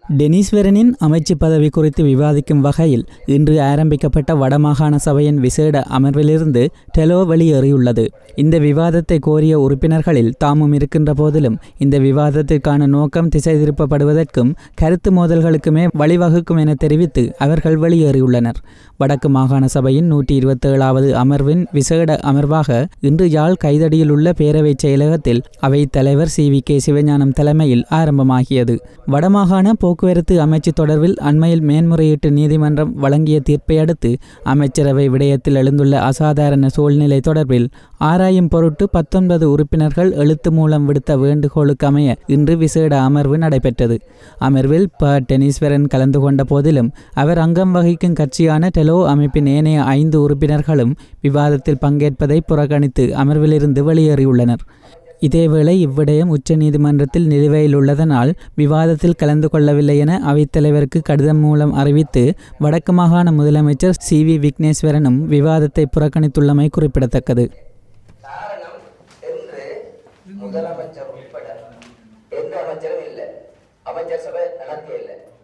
டெனிஸ்வரனின் அமைச்சு பதவி குறித்து விவாதிக்கும் வகையில் இன்று ஆரம்பிக்கப்பட்ட வடமாகாண சபையின் விசேட அமர்விலிருந்து டெலோ வெளியேறியுள்ளது இந்த விவாதத்தை கோரிய உறுப்பினர்களில் தாமும் இருக்கின்ற போதிலும் இந்த விவாதத்திற்கான நோக்கம் திசை திருப்பப்படுவதற்கும் கருத்து மோதல்களுக்குமே வழிவகுக்கும் என தெரிவித்து அவர்கள் வெளியேறியுள்ளனர் வடக்கு மாகாண சபையின் நூற்றி இருபத்தேழாவது அமர்வின் விசேட அமர்வாக இன்று யாழ் கைதடியில் உள்ள பேரவைச் செயலகத்தில் அவைத் தலைவர் சி வி கே சிவஞானம் தலைமையில் ஆரம்பமாகியது வடமாகாண போக்குவரத்து அமைச்சு தொடர்பில் அண்மையில் மேன்முறையீட்டு நீதிமன்றம் வழங்கிய தீர்ப்பை அடுத்து அமைச்சரவை விடயத்தில் எழுந்துள்ள அசாதாரண சூழ்நிலை தொடர்பில் ஆராயும் பொருட்டு பத்தொன்பது உறுப்பினர்கள் எழுத்து மூலம் விடுத்த வேண்டுகோளுக்கு அமைய இன்று விசேட அமர்வு நடைபெற்றது அமர்வில் ப டெனீஸ்வரன் கலந்து கொண்ட போதிலும் அவர் அங்கம் வகிக்கும் கட்சியான டெலோ அமைப்பின் ஏனைய ஐந்து உறுப்பினர்களும் விவாதத்தில் பங்கேற்பதை புறக்கணித்து அமர்விலிருந்து வெளியேறியுள்ளனர் இதேவேளை இவ்விடயம் உச்சநீதிமன்றத்தில் நிலுவையில் உள்ளதனால் விவாதத்தில் கலந்து கொள்ளவில்லை என அவைத்தலைவருக்கு கடிதம் மூலம் அறிவித்து வடக்கு மாகாண முதலமைச்சர் சி வி விக்னேஸ்வரனும் விவாதத்தை புறக்கணித்துள்ளமை குறிப்பிடத்தக்கது காரணம் என்று முதலமைச்சர் உட்பட எந்த அமைச்சரும் இல்லை அமைச்சர் சபை நடத்திய இல்லை